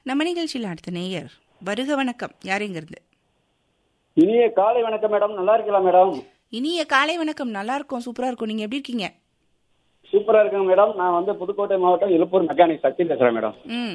நம்ம நிகழ்ச்சியில் அடுத்த நேயர் வருக வணக்கம் யாருங்கிறது இனிய காலை வணக்கம் மேடம் நல்லா இருக்கலாம் மேடம் இனிய காலை வணக்கம் நல்லா இருக்கும் சூப்பரா இருக்கும் நீங்க எப்படி இருக்கீங்க சூப்பரா இருக்கேங்க மேடம் நான் வந்து புதுக்கோட்டை மாவட்டம் எழுப்பூர் மெக்கானிக் சக்தி பேசுறேன் மேடம் ம்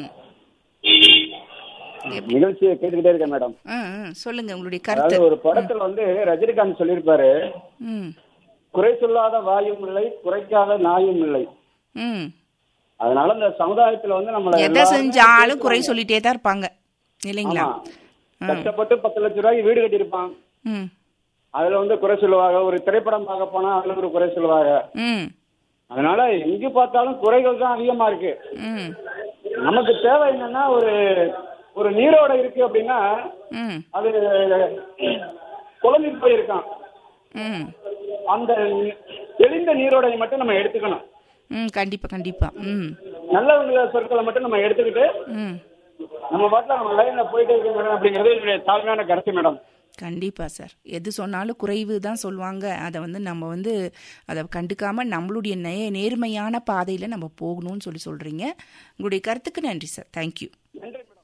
நிகழ்ச்சியை கேட்டுக்கிட்டே இருக்கேன் மேடம் ஆ, ஆ, சொல்லுங்க உங்களுடைய அதாவது கருத்து ஒரு படத்துல வந்து ரஜினிகாந்த் சொல்லியிருப்பாரு ம் குறை சொல்லாத வாயும் இல்லை குறைக்காத நாயும் இல்லை ம் அதனால இந்த சமுதாயத்துல வந்து நம்மள எதை எல்லாருமே செஞ்சாலும் குறை சொல்லிட்டே தான் இருப்பாங்க இல்லைங்களா ஆமா. கஷ்டப்பட்டு பத்து லட்ச ரூபாய்க்கு வீடு கட்டியிருப்பான் ம் அதுல வந்து குறை சொல்லுவாங்க ஒரு திரைப்படம் பார்க்க போனா அதுல ஒரு குறை சொல்லுவாங்க ம் அதனால எங்க பார்த்தாலும் குறைகள் தான் அதிகமா இருக்கு ம் நமக்கு தேவை என்னன்னா ஒரு ஒரு நீரோட இருக்கு அப்படின்னா ம் அது குழம்பி போயிருக்கான் ம் அந்த தெளிந்த நீரோடையை மட்டும் நம்ம எடுத்துக்கணும் ம் கண்டிப்பா கண்டிப்பா ம் நல்லவங்கள சொற்களை மட்டும் நம்ம எடுத்துக்கிட்டு ம் நம்ம பாட்டில் நம்ம லைன்ல போயிட்டே இருக்க மேடம் அப்படிங்கிறது என்னுடைய தாழ்மையான கருத்து மேடம் கண்டிப்பா சார் எது சொன்னாலும் குறைவு தான் சொல்லுவாங்க அதை வந்து நம்ம வந்து அதை கண்டுக்காம நம்மளுடைய நே நேர்மையான பாதையில நம்ம போகணும்னு சொல்லி சொல்றீங்க உங்களுடைய கருத்துக்கு நன்றி சார் தேங்க்யூ நன்றி மேடம்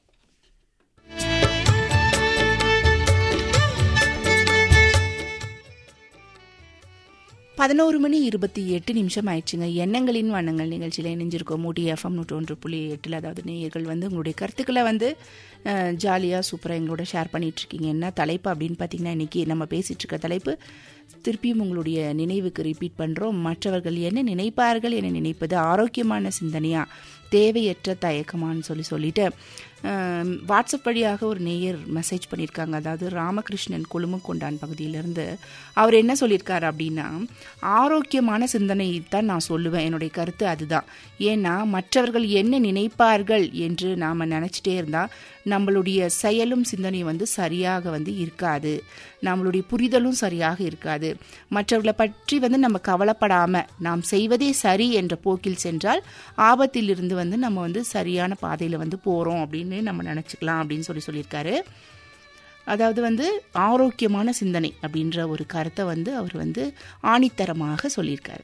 பதினோரு மணி இருபத்தி எட்டு நிமிஷம் ஆயிடுச்சுங்க எண்ணங்களின் வண்ணங்கள் நிகழ்ச்சியில் இணைஞ்சிருக்கோம் மூடி எஃப்எம் நூற்றி ஒன்று புள்ளி எட்டில் அதாவது நேயர்கள் வந்து உங்களுடைய கருத்துக்களை வந்து ஜாலியாக சூப்பராக எங்களோட ஷேர் பண்ணிட்டு இருக்கீங்க என்ன தலைப்பு அப்படின்னு பார்த்தீங்கன்னா இன்னைக்கு நம்ம பேசிட்டு இருக்க தலைப்பு திருப்பியும் உங்களுடைய நினைவுக்கு ரிப்பீட் பண்ணுறோம் மற்றவர்கள் என்ன நினைப்பார்கள் என நினைப்பது ஆரோக்கியமான சிந்தனையா தேவையற்ற தயக்கமான்னு சொல்லி சொல்லிட்டு அஹ், வாட்ஸ்அப் வழியாக ஒரு நேயர் மெசேஜ் பண்ணியிருக்காங்க அதாவது ராமகிருஷ்ணன் கொழுமக்கொண்டான் பகுதியிலிருந்து அவர் என்ன சொல்லியிருக்காரு அப்படின்னா ஆரோக்கியமான சிந்தனை தான் நான் சொல்லுவேன் என்னுடைய கருத்து அதுதான் ஏன்னா மற்றவர்கள் என்ன நினைப்பார்கள் என்று நாம் நினச்சிட்டே இருந்தால் நம்மளுடைய செயலும் சிந்தனையும் வந்து சரியாக வந்து இருக்காது நம்மளுடைய புரிதலும் சரியாக இருக்காது மற்றவர்களை பற்றி வந்து நம்ம கவலைப்படாமல் நாம் செய்வதே சரி என்ற போக்கில் சென்றால் ஆபத்திலிருந்து வந்து நம்ம வந்து சரியான பாதையில் வந்து போகிறோம் அப்படின்னு நம்ம நினச்சிக்கலாம் அப்படின்னு சொல்லி சொல்லியிருக்காரு அதாவது வந்து ஆரோக்கியமான சிந்தனை அப்படின்ற ஒரு கருத்தை வந்து அவர் வந்து ஆணித்தரமாக சொல்லியிருக்காரு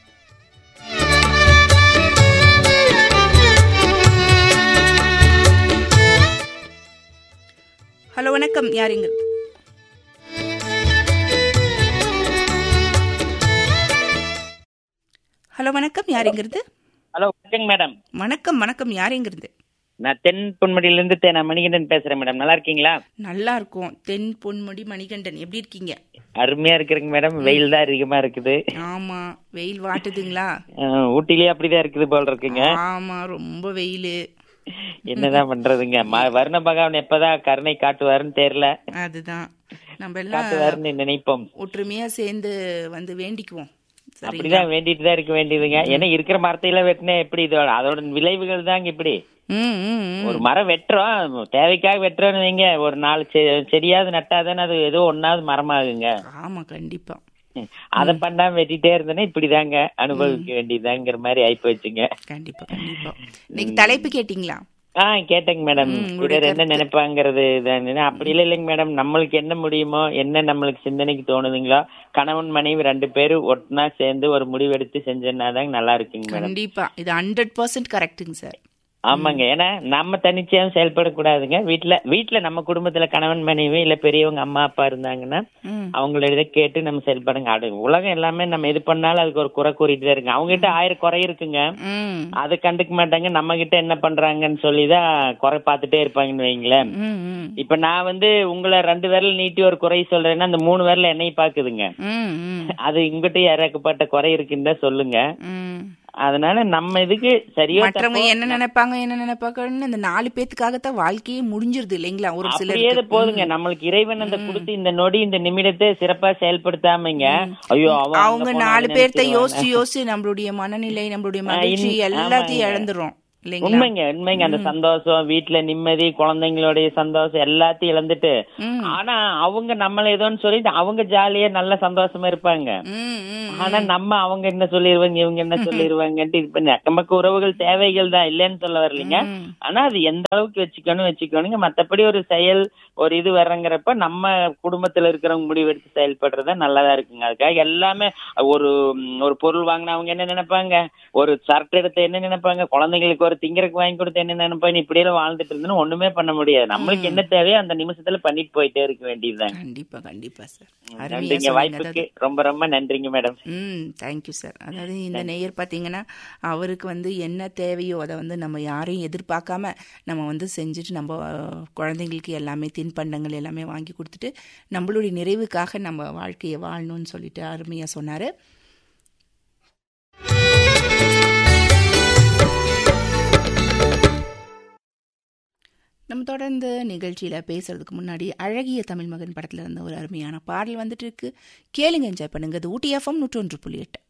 ஹலோ வணக்கம் யாருங்க ஹலோ வணக்கம் யாருங்கிறது ஹலோ வணக்கங்க மேடம் வணக்கம் வணக்கம் யாருங்கிறது நான் தென் பொன்முடியிலிருந்து தே நான் மணிகண்டன் பேசுறேன் மேடம் நல்லா இருக்கீங்களா நல்லா இருக்கும் தென் பொன்முடி மணிகண்டன் எப்படி இருக்கீங்க அருமையா இருக்கிறேங்க மேடம் வெயில் தான் அதிகமா இருக்குது ஆமா வெயில் வாட்டுதுங்களா அஹ், ஊட்டிலேயே அப்படிதான் இருக்குது போல இருக்குங்க ஆமா ரொம்ப வெயில் என்னதான் பண்றதுங்க ம- வருண பகவான் எப்பதான் கருணை காட்டுவாருன்னு தெரியல அதுதான் நம்ம எல்லாம் காட்டுவாருன்னு நினைப்போம் ஒற்றுமையா சேர்ந்து வந்து வேண்டிக்குவோம் சரி அப்படிதான் வேண்டிட்டு தான் இருக்க வேண்டியதுங்க ஏன்னா இருக்கிற மரத்தையில வெட்டினா எப்படி இது அதோட விளைவுகள் தாங்க இப்படி ம் ம் ம். ஒரு மரம் வெட்டுறோம் தேவைக்காக வெட்டுறோம்னு வைங்க ஒரு நாலு செ- செடியாவது நட்டாதானே அது ஏதோ ஒன்னாவது மரமாகுங்க ஆமா கண்டிப்பா அதை பண்ணாம வெட்டிட்டே இருந்தேன்னா இப்படிதாங்க அனுபவிக்க வேண்டியதாங்கிற மாதிரி ஆயிப்போச்சுங்க வச்சுங்க கண்டிப்பா கண்டிப்பா இன்னைக்கு தலைப்பு கேட்டிங்களா ஆ கேட்டேங்க மேடம் ம், உங்களுடைய பிறர் என்ன கருத்து. நினைப்பாங்கிறது இதான. அப்படி இல்லை இல்லைங்க மேடம் நம்மளுக்கு என்ன முடியுமோ என்ன நம்மளுக்கு சிந்தனைக்கு தோணுதுங்களோ கணவன் மனைவி ரெண்டு பேரும் ஒட்டுனா சேர்ந்து ஒரு முடிவெடுத்து செஞ்சோன்னாதாங்க நல்லா இருக்குங்க மேடம் கண்டிப்பா இது ஹண்ட்ரட் பர்சன்ட் கரெக்டுங்க சார் ஆமாங்க ஏன்னா நம்ம தனிச்சையாவும் செயல்படக்கூடாதுங்க வீட்ல வீட்ல நம்ம குடும்பத்துல கணவன் மனைவி இல்ல பெரியவங்க அம்மா அப்பா இருந்தாங்கன்னா ம் அவங்களோட இதை கேட்டு நம்ம செயல்படுங்க அது உலகம் எல்லாமே நம்ம எது பண்ணாலும் அதுக்கு ஒரு குறை கூறிட்டு தான் இருக்கு அவங்க கிட்ட ஆயிரம் குறை இருக்குங்க ம் அதை கண்டுக்க மாட்டாங்க நம்ம கிட்ட என்ன பண்றாங்கன்னு சொல்லிதான் குறை பார்த்துட்டே இருப்பாங்கன்னு வைங்களேன் ம் ம் இப்ப நான் வந்து உங்களை ரெண்டு விரல் நீட்டி ஒரு குறை சொல்றேன்னா அந்த மூணு விரல் என்னைய பாக்குதுங்க ம் ம் அது இங்கிட்ட இறக்கப்பட்ட குறை இருக்குன்னு தான் சொல்லுங்க ம் அதனால நம்ம இதுக்கு சரியா மற்றவங்க என்ன நினைப்பாங்க என்ன நினைப்பாங்கன்னு இந்த நாலு பேத்துக்காகத்தான் வாழ்க்கையே முடிஞ்சிருது இல்லைங்களா ஒரு அப்படியே சிலருக்கு போதுங்க நம்மளுக்கு இறைவன் அந்த கொடுத்து இந்த நொடி இந்த நிமிடத்தை சிறப்பா செயல்படுத்தாமங்க ஐயோ அவன் அங்க அவங்க போனா நாலு அதை பேர்த்த நினைச்சிருவான். யோசிச்சு யோசிச்சு நம்மளுடைய மனநிலை நம்மளுடைய மகிழ்ச்சி இன்னும் எல்லாத்தையும் ஆமாங்க. இழந்துரும் இல்லைங்களா உண்மைங்க உண்மைங்க அந்த சந்தோஷம் வீட்டுல நிம்மதி குழந்தைங்களுடைய சந்தோஷம் எல்லாத்தையும் இழந்துட்டு ம். ஆனா அவங்க நம்மள ஏதோன்னு சொல்லிட்டு அவங்க ஜாலியா நல்ல சந்தோஷமா இருப்பாங்க ம், ம். ஆனா நம்ம அவங்க என்ன சொல்லிருவாங்க இவங்க என்ன சொல்லிருவாங்கன்ட்டு இது பண்ணி அக்கம்பக்க உறவுகள் தேவைகள் தான் இல்லைன்னு சொல்ல வரலைங்க ம். ஆனா அது எந்த அளவுக்கு வச்சுக்கணும் வச்சுக்கணுங்க மத்தபடி ஒரு செயல் ஒரு இது வர்றங்கிறப்ப நம்ம குடும்பத்துல இருக்கிறவங்க முடிவெடுத்து செயல்படுறது நல்லதா இருக்குங்க அதுக்காக எல்லாமே ஒரு ம், ஒரு பொருள் வாங்கினா அவங்க என்ன நினைப்பாங்க ஒரு ஷர்ட் எடுத்து என்ன நினைப்பாங்க குழந்தைங்களுக்கு ஒரு அவர் திங்கறதுக்கு வாங்கி கொடுத்து என்ன நினைப்பா நீ இப்படியெல்லாம் வாழ்ந்துட்டு இருந்தேன்னு ஒண்ணுமே பண்ண முடியாது நம்மளுக்கு என்ன தேவையோ அந்த நிமிஷத்துல பண்ணிட்டு போயிட்டே இருக்க வேண்டியதுதாங்க கண்டிப்பா கண்டிப்பா சார் அருமையா நன்றிங்க சொன்னீங்க வாய்ப்புக்கு ரொம்ப ரொம்ப நன்றிங்க மேடம் ம் தேங்க்யூ சார் அதாவது இந்த நேயர் பார்த்தீங்கன்னா அவருக்கு வந்து என்ன தேவையோ அதை வந்து நம்ம யாரையும் எதிர்பார்க்காம நம்ம வந்து செஞ்சுட்டு நம்ம அஹ், குழந்தைங்களுக்கு எல்லாமே தின்பண்டங்கள் எல்லாமே வாங்கி கொடுத்துட்டு நம்மளுடைய நிறைவுக்காக நம்ம வாழ்க்கையை வாழணும்னு சொல்லிட்டு அருமையாக சொன்னார் நம்ம தொடர்ந்து நிகழ்ச்சியில் பேசுறதுக்கு முன்னாடி அழகிய தமிழ் மகன் படத்தில் இருந்த ஒரு அருமையான பாடல் வந்துட்டு இருக்கு கேளுங்க என்ஜாய் பண்ணுங்க இது ஊட்டி எஃப்எம் நூற்றொன்று புள்ளி எட்டு